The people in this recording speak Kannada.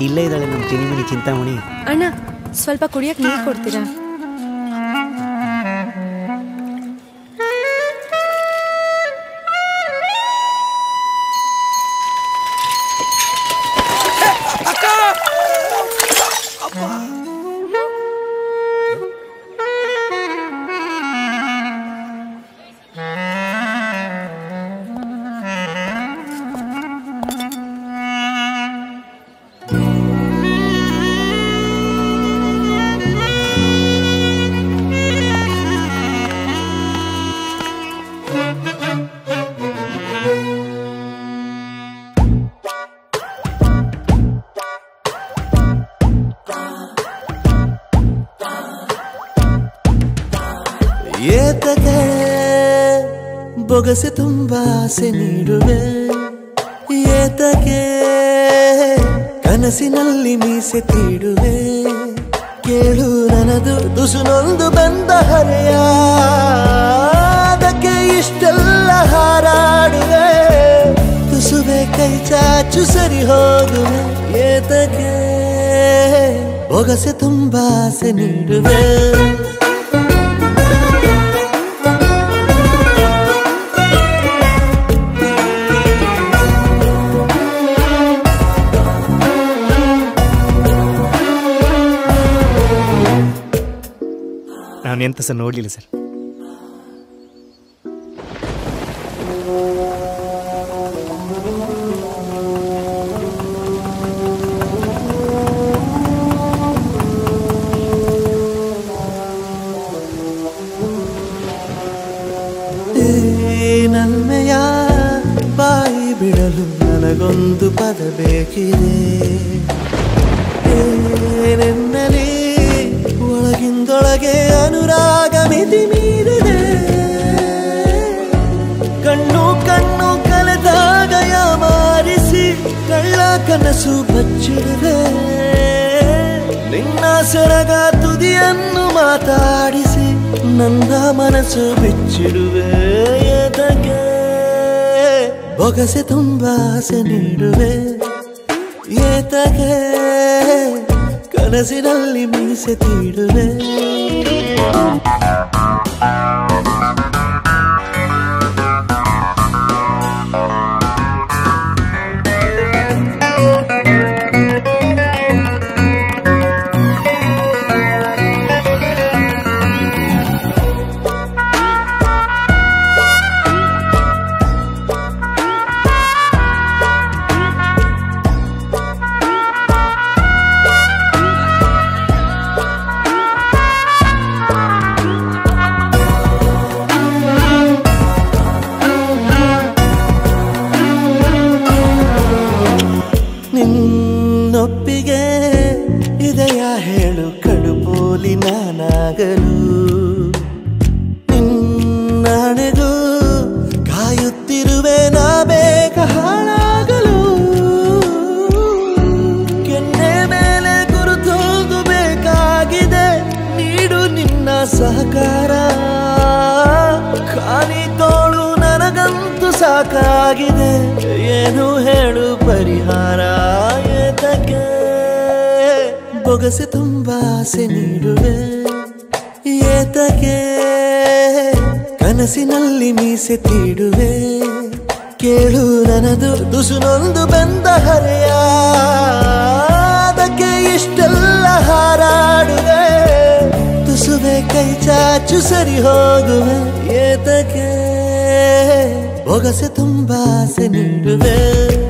ಇಲ್ಲೇ ಇದ್ದಾಳೆ ನಮ್ಮ ಚಿನಿಮಿನಿ ಚಿಂತಾಮಣಿ ಅಣ್ಣ ಸ್ವಲ್ಪ ಕುಡಿಯಕ್ ನೀರು ಕೊಡ್ತೀರಾ ಏತಕ್ಕೆ ಬೊಗಸೆ ತುಂಬ ಆಸೆ ನೀಡುವೆ ಏತಕ್ಕೆ ಕನಸಿನಲ್ಲಿ ಮೀಸೆ ತೀಡುವೆ ಕೇಳು ನನದು ತುಸುನೊಂದು ಬಂದ ಹರೆಯ ಅದಕ್ಕೆ ಇಷ್ಟೆಲ್ಲ ಹಾರಾಡುವೆ ತುಸುವೆ ಕೈ ಚಾಚು ಸರಿ ಹೋಗುವೆ ಏತಕ್ಕೆ ಬೊಗಸೆ ತುಂಬ ಆಸೆ ನೀಡುವೆ ನಾನು ಎಂತ ಸಹ ನೋಡಲಿಲ್ಲ ಸರ್ ಈ ನನ್ಮೆಯ ಬಾಯಿ ಬಿಡಲು ನನಗೊಂದು ಪದ ಬೇಕಿದೆ ಏನೆನ್ನಲಿ ಒಳಗಿಂದೊಳಗೆ ಅನುರಾಗ ಮಿತಿ ಮೀರಿದೆ ಕಣ್ಣು ಕಣ್ಣು ಕಲೆದಾಗ ಮಾರಿಸಿ ಕಳ್ಳ ಕನಸು ಬಚ್ಚಿಡುವೆ ನಿನ್ನ ಸೆರಗ ತುದಿಯನ್ನು ಮಾತಾಡಿಸಿ ನನ್ನ ಮನಸ್ಸು ಬಿಚ್ಚಿಡುವೆ ಎದಕ್ಕೆ ಬೊಗಸೆ ತುಂಬ ಆಸೆ ನೀಡುವೆ ಏತಗೆ ಕನಸಿನಲ್ಲಿ ಮೀಸೆ ತೀಡುವೆ ನಿನ್ನೊಪ್ಪಿಗೆ ಇದೆಯ ಹೇಳು ಕಡುಪೋಲಿ ನಾನಾಗಲು ನಿನ್ನಣೆಗೂ ಕಾಯುತ್ತಿರುವೆ ನಾ ಬೇಗ ಹಾಳಾಗಲು ಕೆನ್ನೆ ಮೇಲೆ ಗುರುತೋದು ಬೇಕಾಗಿದೆ ನೀಡು ನಿನ್ನ ಸಹಕಾರ ಖಾಲಿ ತೋಳು ನನಗಂತೂ ಸಾಕಾಗಿದೆ ಏನು ಹೇಳು ಪರಿಹಾರ ಏತಕ್ಕೆ ಬೊಗಸೆ ತುಂಬ ಆಸೆ ನೀಡುವೆ ಏತಕ್ಕೆ ಕನಸಿನಲ್ಲಿ ಮೀಸೆ ತೀಡುವೆ ಕೇಳು ನನದು ತುಸುನೊಂದು ಬೆಂದ ಹರೆಯ ಅದಕ್ಕೆ ಇಷ್ಟೆಲ್ಲ ಹಾರಾಡುವೆ ತುಸುವೆ ಕೈ ಚಾಚು ಸರಿ ಹೋಗುವೆ ಏತಕ್ಕೆ ಬೊಗಸೆ ತುಂಬ ಆಸೆ ನೀಡುವೆ